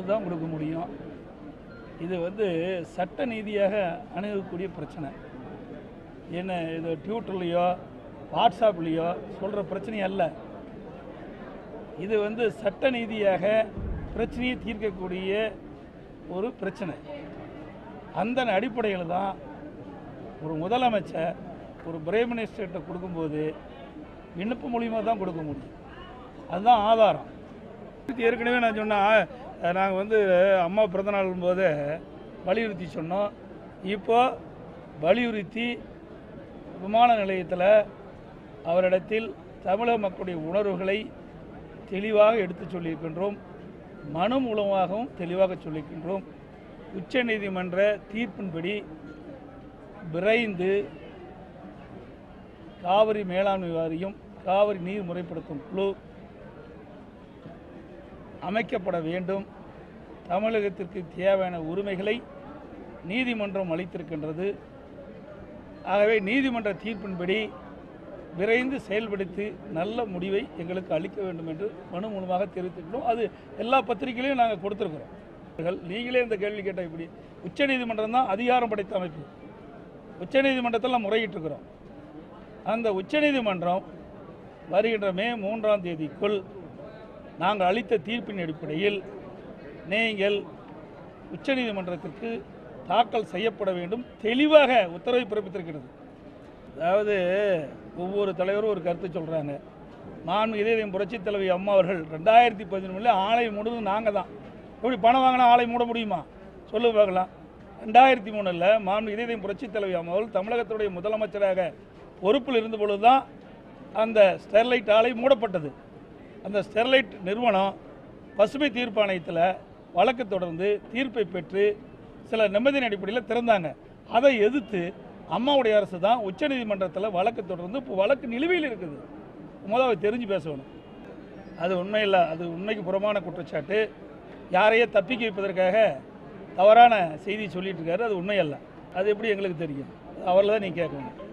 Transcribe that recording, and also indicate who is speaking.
Speaker 1: தான் கொடுக்க முடியும் இது வந்து சட்ட நீதியாக அணுகக்கூடிய பிரச்சனை என்ன இது ட்விட்டர்லேயோ வாட்ஸ்அப்லேயோ சொல்கிற பிரச்சனை அல்ல இது வந்து சட்ட நீதியாக பிரச்சனையை தீர்க்கக்கூடிய ஒரு பிரச்சனை அந்த அடிப்படையில் தான் ஒரு முதலமைச்சர் ஒரு பிரைம் மினிஸ்டர்கிட்ட கொடுக்கும்போது விண்ணப்ப மூலியமாக தான் கொடுக்க முடியும் அதுதான் ஆதாரம் ஏற்கனவே நான் சொன்னேன் நாங்கள் வந்து அம்மா பிறந்தநாள் போது வலியுறுத்தி சொன்னோம் இப்போ வலியுறுத்தி விமான நிலையத்தில் அவரிடத்தில் தமிழக மக்களுடைய உணர்வுகளை தெளிவாக எடுத்து சொல்லியிருக்கின்றோம் மனு மூலமாகவும் தெளிவாக சொல்லியிருக்கின்றோம் உச்சநீதிமன்ற தீர்ப்பின்படி விரைந்து காவிரி மேலாண்மை வாரியம் காவிரி நீர் முறைப்படுத்தும் குழு அமைக்கப்பட வேண்டும் தமிழகத்திற்கு தேவையான உரிமைகளை நீதிமன்றம் அளித்திருக்கின்றது ஆகவே நீதிமன்ற தீர்ப்பின்படி விரைந்து செயல்படுத்தி நல்ல முடிவை எங்களுக்கு அளிக்க வேண்டும் என்று மனு மூலமாக தெரிவித்திருக்கிறோம் அது எல்லா பத்திரிகையிலையும் நாங்கள் கொடுத்துருக்குறோம் இவர்கள் நீங்களே இந்த கேள்வி கேட்டால் இப்படி உச்சநீதிமன்றம் தான் அதிகாரம் படைத்த அமைப்பு உச்சநீதிமன்றத்தில் நாம் முறையிட்டிருக்கிறோம் அந்த உச்சநீதிமன்றம் வருகின்ற மே மூன்றாம் தேதிக்குள் நாங்கள் அளித்த தீர்ப்பின் அடிப்படையில் நீங்கள் உச்சநீதிமன்றத்திற்கு தாக்கல் செய்யப்பட வேண்டும் தெளிவாக உத்தரவை பிறப்பித்திருக்கிறது அதாவது ஒவ்வொரு தலைவரும் ஒரு கருத்து சொல்கிறாங்க மாண்பு இதயம் புரட்சித் தலைவி அம்மா அவர்கள் ரெண்டாயிரத்தி பதினொன்றில் ஆலை மூடுவது நாங்கள் தான் எப்படி பணம் வாங்கினா ஆலை மூட முடியுமா சொல்லு பார்க்கலாம் ரெண்டாயிரத்தி மூணில் மாண்பு இதயம் புரட்சித் தலைவி அம்மா அவர்கள் தமிழகத்துடைய முதலமைச்சராக பொறுப்பில் இருந்த பொழுது தான் அந்த ஸ்டெர்லைட் ஆலை மூடப்பட்டது அந்த ஸ்டெர்லைட் நிறுவனம் பசுமை தீர்ப்பாணையத்தில் வழக்கு தொடர்ந்து தீர்ப்பை பெற்று சில நிபந்தனை அடிப்படையில் திறந்தாங்க அதை எதிர்த்து அம்மாவுடைய அரசு தான் உச்சநீதிமன்றத்தில் வழக்கு தொடர்ந்து இப்போ வழக்கு நிலுவையில் இருக்குது முதல்ல அதை தெரிஞ்சு பேசணும் அது உண்மை இல்லை அது உண்மைக்கு புறமான குற்றச்சாட்டு யாரையோ தப்பிக்க வைப்பதற்காக தவறான செய்தி சொல்லிட்டு இருக்காரு அது உண்மை அல்ல அது எப்படி எங்களுக்கு தெரியும் அவரில் தான் நீங்கள் கேட்கணும்